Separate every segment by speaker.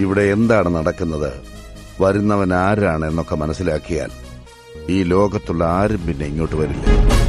Speaker 1: ഇവിടെ എന്താണ് നടക്കുന്നത് വരുന്നവൻ ആരാണ് എന്നൊക്കെ മനസ്സിലാക്കിയാൽ ഈ ലോകത്തുള്ള ആരും പിന്നെ ഇങ്ങോട്ട് വരില്ല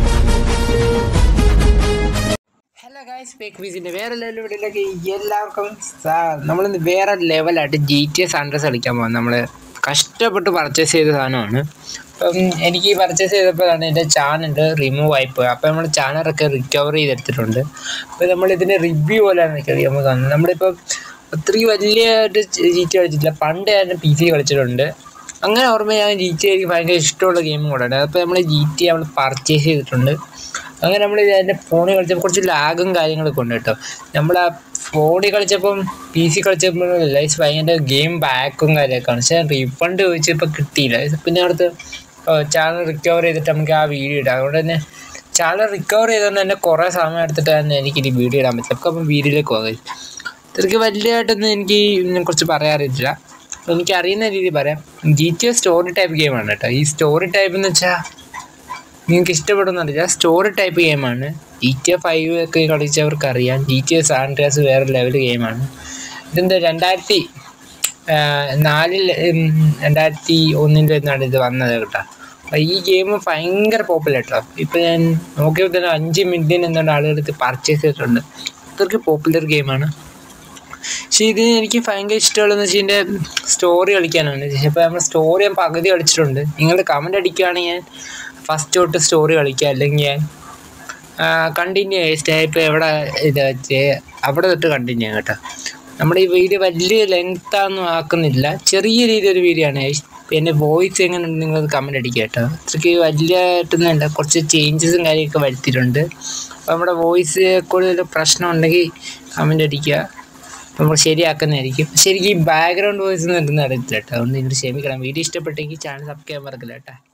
Speaker 2: ഹലോ ഗായ്സ് പേക്ക് വീസിൻ്റെ വേറെ ലെവൽ വീഡിയോയിലേക്ക് എല്ലാവർക്കും സാ- നമ്മളിന്ന് വേറെ ലെവലായിട്ട് ജി ടി എസ് അണ്ടർസ് കളിക്കാൻ പോകുന്നത് നമ്മൾ കഷ്ടപ്പെട്ട് പർച്ചേസ് ചെയ്ത സാധനമാണ് അപ്പം എനിക്ക് ഈ പർച്ചേസ് ചെയ്തപ്പോഴാണ് എൻ്റെ ചാനൽ റിമൂവ് ആയിപ്പോയി അപ്പോൾ നമ്മൾ ചാനലൊക്കെ റിക്കവർ ചെയ്തെടുത്തിട്ടുണ്ട് അപ്പോൾ നമ്മൾ ഇതിൻ്റെ റിവ്യൂ പോലെയാണ് എനിക്ക് നമുക്ക് കാണുന്നത് നമ്മളിപ്പോൾ അത്രയും വലിയതായിട്ട് ജി ടി കളിച്ചിട്ടില്ല പണ്ട് ഞാൻ പി സി കളിച്ചിട്ടുണ്ട് അങ്ങനെ ഓർമ്മ ഞാൻ ജി ടി എനിക്ക് ഭയങ്കര ഇഷ്ടമുള്ള ഗെയിം കൂടെയാണ് അപ്പോൾ നമ്മൾ ജി ടി നമ്മൾ പർച്ചേസ് ചെയ്തിട്ടുണ്ട് അങ്ങനെ നമ്മൾ അതിൻ്റെ ഫോണിൽ കളിച്ചപ്പോൾ കുറച്ച് ലാഗും കാര്യങ്ങളൊക്കെ ഉണ്ട് കേട്ടോ നമ്മൾ ആ ഫോണിൽ കളിച്ചപ്പം പി സി കളിച്ചപ്പോൾ ലൈസ് ഭയങ്കര ഗെയിം ബാക്കും കാര്യമൊക്കെയാണ് പക്ഷേ റീഫണ്ട് ചോദിച്ചപ്പോൾ കിട്ടിയില്ല പിന്നെ അടുത്ത് ചാനൽ റിക്കവർ ചെയ്തിട്ട് നമുക്ക് ആ വീഡിയോ ഇടാം അതുകൊണ്ട് തന്നെ ചാനൽ റിക്കവർ ചെയ്തുകൊണ്ട് തന്നെ കുറേ സമയം എടുത്തിട്ട് തന്നെ എനിക്ക് ഇനി വീഡിയോ ഇടാൻ പറ്റില്ല അപ്പോൾ അപ്പം വീഡിയോയിലേക്ക് പോകാം ഇത്രയ്ക്ക് വലിയതായിട്ടൊന്നും എനിക്ക് ഇതിനെക്കുറിച്ച് പറയാറില്ല എനിക്ക് അറിയുന്ന രീതിയിൽ പറയാം G T A story type ഗെയിമാണ് കേട്ടോ ഈ സ്റ്റോറി ടൈപ്പ് എന്ന് വെച്ചാൽ നിങ്ങൾക്ക് ഇഷ്ടപ്പെടുന്നറിയില്ല സ്റ്റോറി ടൈപ്പ് ഗെയിമാണ് ജി ടി എ ഫൈവ് ഒക്കെ കളിച്ചവർക്ക് അറിയാം ജി ടി എ സാൻഡ്രിയാസ് വേറെ ലെവൽ ഗെയിമാണ് ഇതെന്താ രണ്ടായിരത്തി ആ, നാലിൽ ഉം, രണ്ടായിരത്തി ഒന്നിൻ്റെ നിന്നാണ് ഇത് വന്നത് കേട്ടോ അപ്പോൾ ഈ ഗെയിം ഭയങ്കര പോപ്പുലർ കേട്ടോ ഇപ്പോൾ ഞാൻ നോക്കിയപ്പോൾ തന്നെ അഞ്ച് മില്യൺ എന്നുള്ള ആളുകൾ ഇത് പർച്ചേസ് ചെയ്തിട്ടുണ്ട് അത്രയ്ക്ക് പോപ്പുലർ ഗെയിമാണ് പക്ഷേ ഇത് എനിക്ക് ഭയങ്കര ഇഷ്ടമുള്ളതെന്ന് വെച്ചാൽ ഇതിൻ്റെ സ്റ്റോറി കളിക്കാനാണ് ഇപ്പോൾ നമ്മൾ സ്റ്റോറി ഞാൻ പകുതി കളിച്ചിട്ടുണ്ട് നിങ്ങൾ കമൻ്റ് അടിക്കുകയാണെങ്കിൽ ഞാൻ ഫസ്റ്റ് തൊട്ട് സ്റ്റോറി കളിക്കുക അല്ലെങ്കിൽ ഞാൻ കണ്ടിന്യൂ സ്റ്റേപ്പ് എവിടെ ഇത് വെച്ച് അവിടെ തൊട്ട് കണ്ടിന്യൂ ചെയ്യാം കേട്ടോ നമ്മുടെ ഈ വീഡിയോ വലിയ ലെങ്ത്താന്നും ആക്കുന്നില്ല ചെറിയ രീതിയിൽ ഒരു വീഡിയോ ആണ് പിന്നെ വോയിസ് എങ്ങനെ ഉണ്ട് നിങ്ങൾ കമൻ്റ് അടിക്കുക കേട്ടോ അത്രയ്ക്ക് വലിയതായിട്ടൊന്നുമില്ല കുറച്ച് ചേഞ്ചസും കാര്യമൊക്കെ വരുത്തിയിട്ടുണ്ട് അപ്പോൾ നമ്മുടെ വോയിസ് കൂടുതൽ പ്രശ്നം ഉണ്ടെങ്കിൽ കമൻ്റ് അടിക്കുക നമ്മൾ ശരിയാക്കുന്നതായിരിക്കും ശരിക്കും ഈ ബാക്ക്ഗ്രൗണ്ട് വോയിസ് ഒന്നും ഇരുന്ന് അറിയത്തില്ല കേട്ടോ അതുകൊണ്ട് നിങ്ങൾ ക്ഷമിക്കണം വീഡിയോ ഇഷ്ടപ്പെട്ടെങ്കിൽ ചാനൽ സബ്സ്ക്രൈബ് മറക്കില്ല കേട്ടോ